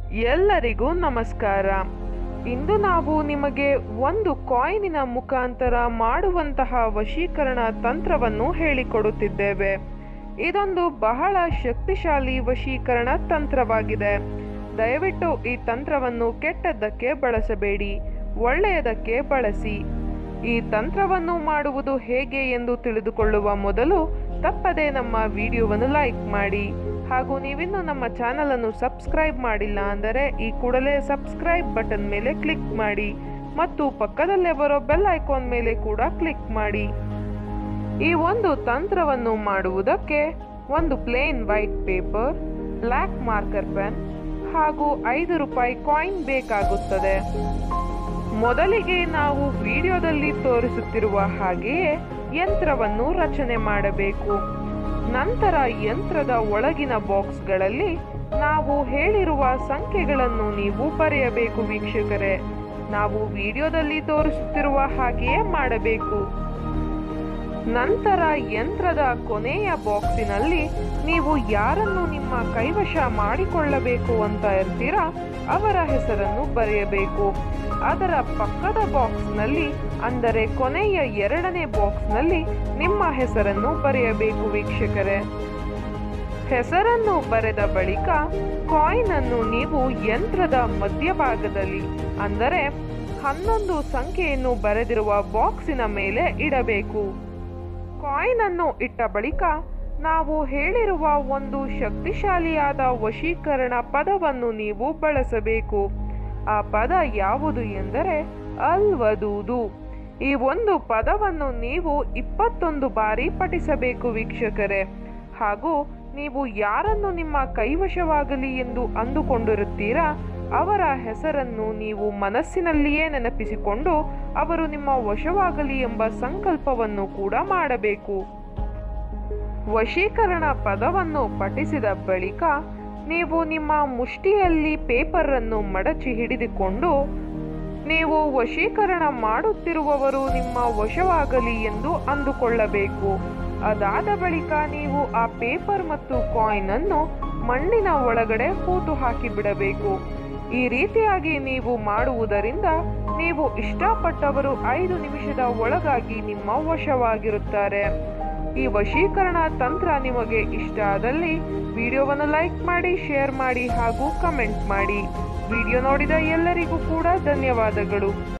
ಎಲ್ಲರಿಗೂ ನಮಸ್ಕಾರ ಇಂದು ನಾವು ನಿಮಗೆ ಒಂದು ಕಾಯಿನಿನ ಮುಖಾಂತರ ಮಾಡುವಂತಹ ವಶೀಕರಣ ತಂತ್ರವನ್ನು ಹೇಳಿಕೊಡುತ್ತಿದ್ದೇವೆ ಇದೊಂದು ಬಹಳ ಶಕ್ತಿಶಾಲಿ ವಶೀಕರಣ ತಂತ್ರವಾಗಿದೆ ದಯವಿಟ್ಟು ಈ ತಂತ್ರವನ್ನು ಕೆಟ್ಟದ್ದಕ್ಕೆ ಬಳಸಬೇಡಿ ಒಳ್ಳೆಯದಕ್ಕೆ ಬಳಸಿ ಈ ತಂತ್ರವನ್ನು ಮಾಡುವುದು ಹೇಗೆ ಎಂದು ತಿಳಿದುಕೊಳ್ಳುವ ಮೊದಲು ತಪ್ಪದೆ ನಮ್ಮ ವಿಡಿಯೋವನ್ನು ಲೈಕ್ ಮಾಡಿ ಹಾಗೂ ನೀವಿನ್ನೂ ನಮ್ಮ ಚಾನಲ್ ಅನ್ನು ಸಬ್ಸ್ಕ್ರೈಬ್ ಮಾಡಿಲ್ಲ ಅಂದರೆ ಈ ಕೂಡಲೇ ಸಬ್ಸ್ಕ್ರೈಬ್ ಬಟನ್ ಮೇಲೆ ಕ್ಲಿಕ್ ಮಾಡಿ ಮತ್ತು ಪಕ್ಕದಲ್ಲೇ ಬರೋ ಬೆಲ್ ಐಕಾನ್ ಮೇಲೆ ಕೂಡ ಕ್ಲಿಕ್ ಮಾಡಿ ಈ ಒಂದು ತಂತ್ರವನ್ನು ಮಾಡುವುದಕ್ಕೆ ಒಂದು plain white paper black marker pen ಹಾಗೂ ಐದು ರೂಪಾಯಿ ಕಾಯಿನ್ ಬೇಕಾಗುತ್ತದೆ ಮೊದಲಿಗೆ ನಾವು ವಿಡಿಯೋದಲ್ಲಿ ತೋರಿಸುತ್ತಿರುವ ಹಾಗೆಯೇ ಯಂತ್ರವನ್ನು ರಚನೆ ಮಾಡಬೇಕು ನಂತರ ಯಂತ್ರದ ಒಳಗಿನ ಬಾಕ್ಸ್ಗಳಲ್ಲಿ ನಾವು ಹೇಳಿರುವ ಸಂಖ್ಯೆಗಳನ್ನು ನೀವು ಬರೆಯಬೇಕು ವೀಕ್ಷಕರೇ ನಾವು ವಿಡಿಯೋದಲ್ಲಿ ತೋರಿಸುತ್ತಿರುವ ಹಾಗೆಯೇ ಮಾಡಬೇಕು ನಂತರ ಯಂತ್ರದ ಕೊನೆಯ ಬಾಕ್ಸಿನಲ್ಲಿ ನೀವು ಯಾರನ್ನು ನಿಮ್ಮ ಕೈವಶ ಮಾಡಿಕೊಳ್ಳಬೇಕು ಅಂತ ಇರ್ತೀರಾ ಅವರ ಹೆಸರನ್ನು ಬರೆಯಬೇಕು ಅದರ ಪಕ್ಕದ ಬಾಕ್ಸ್ನಲ್ಲಿ ಅಂದರೆ ಕೊನೆಯ ಎರಡನೇ ಬಾಕ್ಸ್ನಲ್ಲಿ ನಿಮ್ಮ ಹೆಸರನ್ನು ಬರೆಯಬೇಕು ವೀಕ್ಷಕರೇ ಹೆಸರನ್ನು ಬರೆದ ಬಳಿಕ ಕಾಯಿನ್ ಅನ್ನು ನೀವು ಯಂತ್ರದ ಮಧ್ಯಭಾಗದಲ್ಲಿ ಅಂದರೆ ಹನ್ನೊಂದು ಸಂಖ್ಯೆಯನ್ನು ಬರೆದಿರುವ ಬಾಕ್ಸಿನ ಮೇಲೆ ಇಡಬೇಕು ಕಾಯಿನ್ ಅನ್ನು ಇಟ್ಟ ಬಳಿಕ ನಾವು ಹೇಳಿರುವ ಒಂದು ಶಕ್ತಿಶಾಲಿಯಾದ ವಶೀಕರಣ ಪದವನ್ನು ನೀವು ಬಳಸಬೇಕು ಆ ಪದ ಯಾವುದು ಎಂದರೆ ಅಲ್ವದುದು ಈ ಒಂದು ಪದವನ್ನು ನೀವು ಇಪ್ಪತ್ತೊಂದು ಬಾರಿ ಪಠಿಸಬೇಕು ವೀಕ್ಷಕರೇ ಹಾಗೂ ನೀವು ಯಾರನ್ನು ನಿಮ್ಮ ಕೈವಶವಾಗಲಿ ಎಂದು ಅಂದುಕೊಂಡಿರುತ್ತೀರಾ ಅವರ ಹೆಸರನ್ನು ನೀವು ಮನಸ್ಸಿನಲ್ಲಿಯೇ ನೆನಪಿಸಿಕೊಂಡು ಅವರು ನಿಮ್ಮ ವಶವಾಗಲಿ ಎಂಬ ಸಂಕಲ್ಪವನ್ನು ಕೂಡ ಮಾಡಬೇಕು ವಶೀಕರಣ ಪದವನ್ನು ಪಠಿಸಿದ ಬಳಿಕ ನೀವು ನಿಮ್ಮ ಮುಷ್ಟಿಯಲ್ಲಿ ಪೇಪರ್ ಅನ್ನು ಮಡಚಿ ಹಿಡಿದುಕೊಂಡು ನೀವು ವಶೀಕರಣ ಮಾಡುತ್ತಿರುವವರು ನಿಮ್ಮ ವಶವಾಗಲಿ ಎಂದು ಅಂದುಕೊಳ್ಳಬೇಕು ಅದಾದ ಬಳಿಕ ನೀವು ಆ ಪೇಪರ್ ಮತ್ತು ಕಾಯಿನ್ ಅನ್ನು ಮಣ್ಣಿನ ಒಳಗಡೆ ಹೂತು ಹಾಕಿ ಬಿಡಬೇಕು ಈ ರೀತಿಯಾಗಿ ನೀವು ಮಾಡುವುದರಿಂದ ನೀವು ಇಷ್ಟಪಟ್ಟವರು ಐದು ನಿಮಿಷದ ಒಳಗಾಗಿ ನಿಮ್ಮ ವಶವಾಗಿರುತ್ತಾರೆ ಈ ವಶೀಕರಣ ತಂತ್ರ ನಿಮಗೆ ಇಷ್ಟ ಆದಲ್ಲಿ ವಿಡಿಯೋವನ್ನು ಲೈಕ್ ಮಾಡಿ ಶೇರ್ ಮಾಡಿ ಹಾಗೂ ಕಮೆಂಟ್ ಮಾಡಿ ವಿಡಿಯೋ ನೋಡಿದ ಎಲ್ಲರಿಗೂ ಕೂಡ ಧನ್ಯವಾದಗಳು